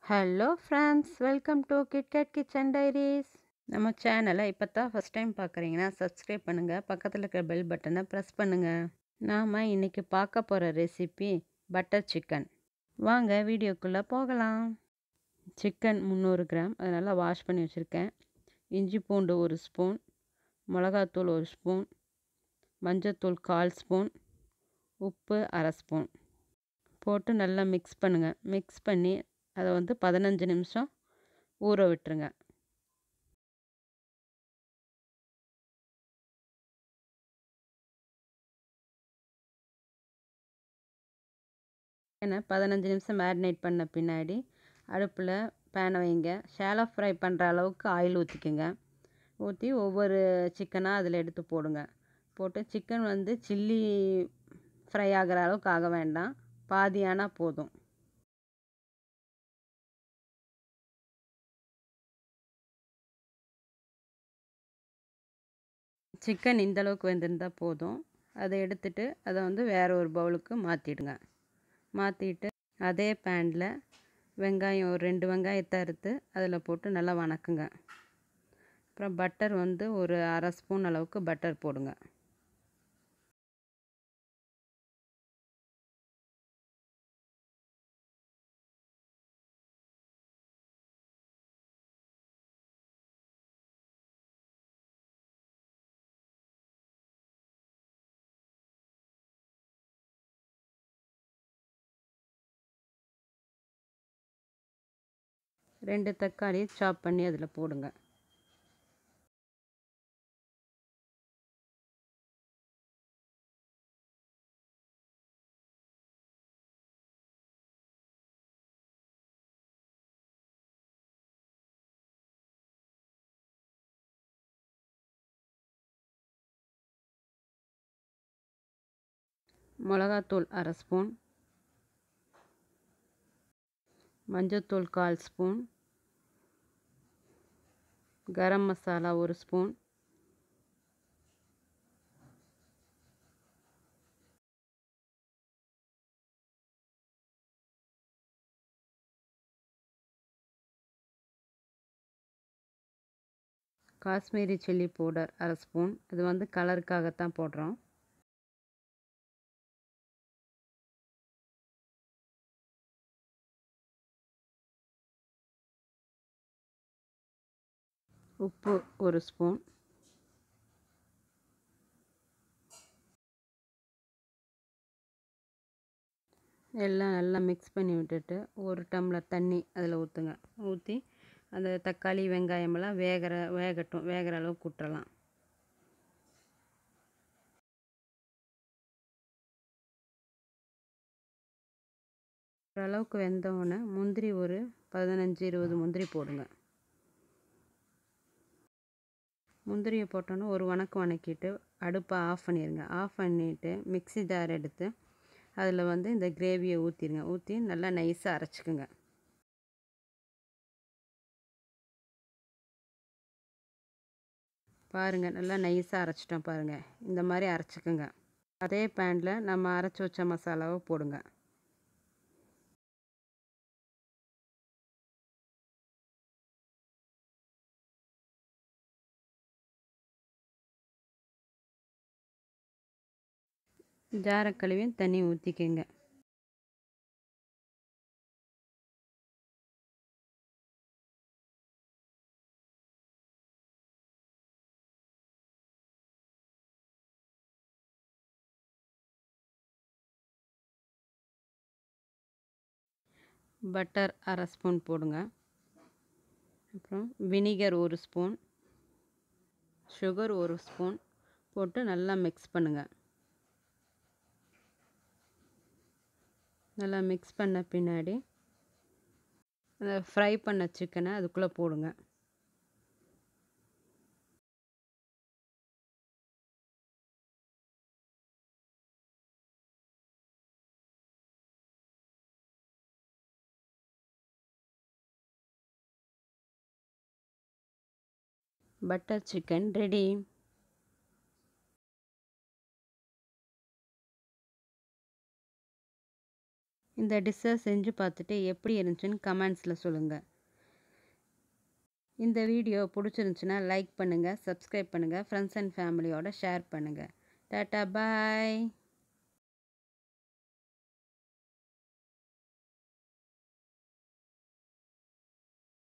hello friends welcome to KitKat kitchen diaries நம்ம சேனலை இப்போ தான் ஃபஸ்ட் டைம் பார்க்குறீங்கன்னா சப்ஸ்கிரைப் பண்ணுங்கள் பக்கத்தில் இருக்கிற பெல் பட்டனை ப்ரெஸ் பண்ணுங்கள் நாம் இன்றைக்கி பார்க்க போகிற ரெசிபி பட்டர் சிக்கன் வாங்க வீடியோக்குள்ளே போகலாம் சிக்கன் முந்நூறு கிராம் அதை நல்லா வாஷ் பண்ணி வச்சுருக்கேன் இஞ்சி பூண்டு ஒரு ஸ்பூன் மிளகாத்தூள் ஒரு ஸ்பூன் மஞ்சத்தூள் கால் ஸ்பூன் உப்பு அரை ஸ்பூன் போட்டு நல்லா மிக்ஸ் பண்ணுங்கள் மிக்ஸ் பண்ணி அதை வந்து பதினஞ்சு நிமிஷம் ஊற விட்டுருங்க ஏன்னா பதினஞ்சு நிமிஷம் மேரினேட் பண்ண பின்னாடி அடுப்பில் பேனை வைங்க ஷேலோ ஃப்ரை பண்ணுற அளவுக்கு ஆயில் ஊற்றிக்கோங்க ஊற்றி ஒவ்வொரு சிக்கனாக அதில் எடுத்து போடுங்க போட்டு சிக்கன் வந்து சில்லி ஃப்ரை ஆகிற அளவுக்கு ஆக வேண்டாம் பாதியானால் போதும் சிக்கன் இந்தளவுக்கு வெந்திருந்தால் போதும் அதை எடுத்துட்டு அதை வந்து வேறு ஒரு பவுலுக்கு மாற்றிடுங்க மாற்றிட்டு அதே பேனில் வெங்காயம் ஒரு ரெண்டு வெங்காயத்தை அறுத்து அதில் போட்டு நல்லா வணக்குங்க அப்புறம் பட்டர் வந்து ஒரு அரை ஸ்பூன் அளவுக்கு பட்டர் போடுங்க ரெண்டு தக்காளி சாப் பண்ணி அதில் போடுங்க மிளகாத்தூள் அரை ஸ்பூன் மஞ்சத்தூள் கால் ஸ்பூன் கரம் மசாலா ஒரு ஸ்பூன் காஷ்மீரி சில்லி பவுடர் அரை ஸ்பூன் இது வந்து கலருக்காகத்தான் போடுறோம் உப்பு ஒரு ஸ்பூன் எல்லாம் நல்லா மிக்ஸ் பண்ணி விட்டுட்டு ஒரு டம்ளர் தண்ணி அதில் ஊற்றுங்க ஊற்றி அந்த தக்காளி வெங்காயமெல்லாம் வேகிற வேகட்டும் வேகிற அளவுக்கு விட்டுறலாம் ஓரளவுக்கு வெந்தவுடனே முந்திரி ஒரு பதினஞ்சு இருபது முந்திரி போடுங்க முந்திரியை போட்டோன்னே ஒரு வணக்கு வணக்கிட்டு அடுப்பை ஆஃப் பண்ணிடுங்க ஆஃப் பண்ணிவிட்டு மிக்ஸி ஜார் எடுத்து அதில் வந்து இந்த கிரேவியை ஊற்றிடுங்க ஊற்றி நல்லா நைஸாக அரைச்சிக்குங்க பாருங்கள் நல்லா நைஸாக அரைச்சிட்டோம் பாருங்கள் இந்த மாதிரி அரைச்சிக்குங்க அதே பேனில் நம்ம அரைச்சி வச்ச மசாலாவை போடுங்க ஜாரை கழுவி தண்ணி ஊற்றிக்கங்க பட்டர் அரை ஸ்பூன் போடுங்க அப்புறம் வினிகர் ஒரு ஸ்பூன் சுகர் ஒரு ஸ்பூன் போட்டு நல்லா மிக்ஸ் பண்ணுங்கள் நல்லா மிக்ஸ் பண்ண பின்னாடி அந்த ஃப்ரை பண்ண சிக்கனை அதுக்குள்ளே போடுங்க பட்டர் சிக்கன் ரெடி இந்த டிஷ்ஷை செஞ்சு பார்த்துட்டு எப்படி இருந்துச்சுன்னு கமெண்ட்ஸில் சொல்லுங்கள் இந்த வீடியோ பிடிச்சிருந்துச்சுன்னா லைக் பண்ணுங்கள் சப்ஸ்கிரைப் பண்ணுங்கள் ஃப்ரெண்ட்ஸ் அண்ட் ஃபேமிலியோட ஷேர் பண்ணுங்கள் டாட்டா பாய்